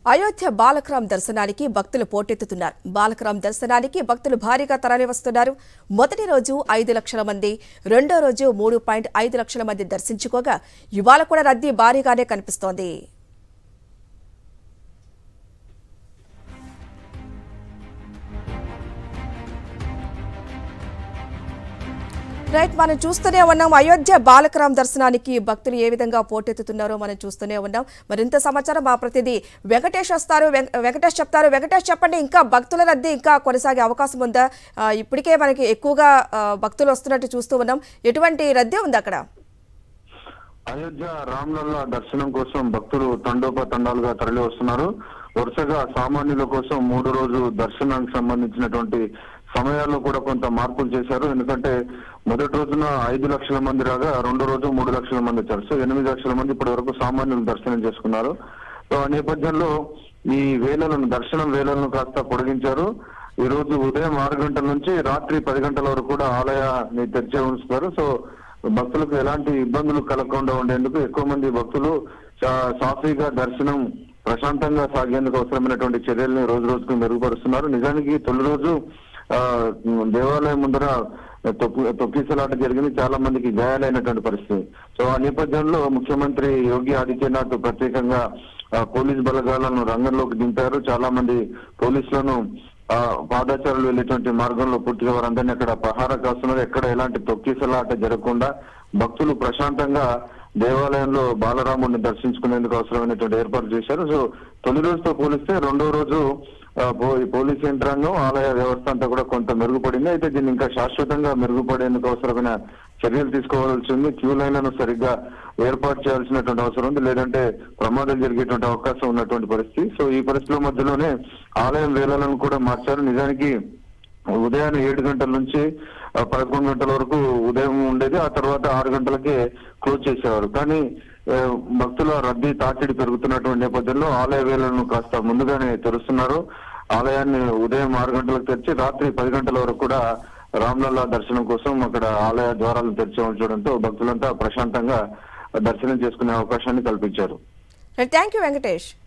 అయోధ్య బాలకరాం దర్శనానికి భక్తులు పోటెత్తుతున్నారు బాలకరాం దర్శనానికి భక్తులు భారీగా తరలివస్తున్నారు మొదటి రోజు ఐదు లక్షల మంది రెండో రోజు మూడు పాయింట్ ఐదు లక్షల మంది దర్శించుకోగా ఇవాళ కూడా రద్దీ భారీగానే కనిపిస్తోంది రైట్ మనం చూస్తూనే ఉన్నాం అయోధ్య బాలకరాం దర్శనానికి భక్తులు ఏ విధంగా పోటెత్తుతున్నారో మనం చూస్తూనే ఉన్నాం మరింత సమాచారం మా ప్రతినిధి వెంకటేష్ వస్తారు వెం- వెంకటేష్ చెప్తారు వెంకటేష్ చెప్పండి ఇంకా భక్తుల రద్దీ ఇంకా కొనసాగే అవకాశం ఉందా ఆ, ఇప్పటికే మనకి ఎక్కువగా ఆ, భక్తులు వస్తున్నట్టు చూస్తూ ఉన్నాం ఎటువంటి రద్దీ ఉంది అక్కడ అయోధ్య రామ్లల్ల దర్శనం కోసం భక్తులు తండోపతండాలుగా తరలి వస్తున్నారు వరుసగా సామాన్యుల కోసం మూడు రోజు దర్శనానికి సంబంధించినటువంటి సమయాల్లో కూడా కొంత మార్పులు చేశారు ఎందుకంటే మొదటి రోజున ఐదు లక్షల మంది రాగా రెండో రోజు మూడు లక్షల మంది వచ్చారు సో ఎనిమిది లక్షల మంది ఇప్పటి వరకు సామాన్యులు దర్శనం చేసుకున్నారు సో ఆ నేపథ్యంలో ఈ వేళలను దర్శనం వేళలను కాస్త పొడిగించారు ఈ రోజు ఉదయం ఆరు గంటల నుంచి రాత్రి పది గంటల వరకు కూడా ఆలయాన్ని తెరిచే ఉంచుతారు సో భక్తులకు ఎలాంటి ఇబ్బందులు కలగకుండా ఉండేందుకు ఎక్కువ మంది భక్తులు సా- సాఫీగా దర్శనం ప్రశాంతంగా సాగేందుకు అవసరమైనటువంటి చర్యల్ని రోజు రోజుకు మెరుగుపరుస్తున్నారు నిజానికి తొలి రోజు ఆ దేవాలయం ముందర తొక్కి తొక్కిసలాట జరిగింది చాలా మందికి గాయాలైనటువంటి పరిస్థితి సో ఆ నేపథ్యంలో ముఖ్యమంత్రి యోగి ఆదిత్యనాథ్ ప్రత్యేకంగా ఆ, పోలీస్ బలగాలను రంగంలోకి దింపారు చాలా మంది పోలీసులను ఆ పాదాచారులు వెళ్ళేటువంటి మార్గంలో పూర్తిగా వారందరినీ అక్కడ పహారా కాస్తున్నారు ఎక్కడ ఎలాంటి తొక్కిసలాట జరగకుండా భక్తులు ప్రశాంతంగా దేవాలయంలో బాలరాముడిని దర్శించుకునేందుకు అవసరమైనటువంటి ఏర్పాటు చేశారు సో తొలి రోజుతో పోలిస్తే రెండో రోజు ఆ, పో- ఈ పోలీస్ యంత్రాంగం ఆలయ వ్యవస్థ అంతా కూడా కొంత మెరుగుపడింది అయితే దీన్ని ఇంకా శాశ్వతంగా మెరుగుపడేందుకు అవసరమైన చర్యలు తీసుకోవాల్సి ఉంది క్యూ లైన్లను సరిగ్గా ఏర్పాటు చేయాల్సినటువంటి అవసరం ఉంది లేదంటే ప్రమాదం జరిగేటువంటి అవకాశం ఉన్నటువంటి పరిస్థితి సో ఈ పరిస్థితుల మధ్యలోనే ఆలయం వేళలను కూడా మార్చారు నిజానికి ఉదయాన్నే ఏడు గంటల నుంచి ఆ, పదకొండు గంటల వరకు ఉదయం ఉండేది ఆ తర్వాత ఆరు గంటలకే క్లోజ్ చేసేవారు కానీ ఆ, భక్తుల రద్దీ తాకిడి పెరుగుతున్నటువంటి నేపథ్యంలో ఆలయ వేళలను కాస్త ముందుగానే తెరుస్తున్నారు ఆలయాన్ని ఉదయం ఆరు గంటలకు తెరిచి రాత్రి పది గంటల వరకు కూడా రామ్లల్లా దర్శనం కోసం అక్కడ ఆలయ ద్వారాలను తెరిచి ఉంచడంతో భక్తులంతా ప్రశాంతంగా దర్శనం చేసుకునే అవకాశాన్ని కల్పించారు రైట్ థ్యాంక్ యూ వెంకటేష్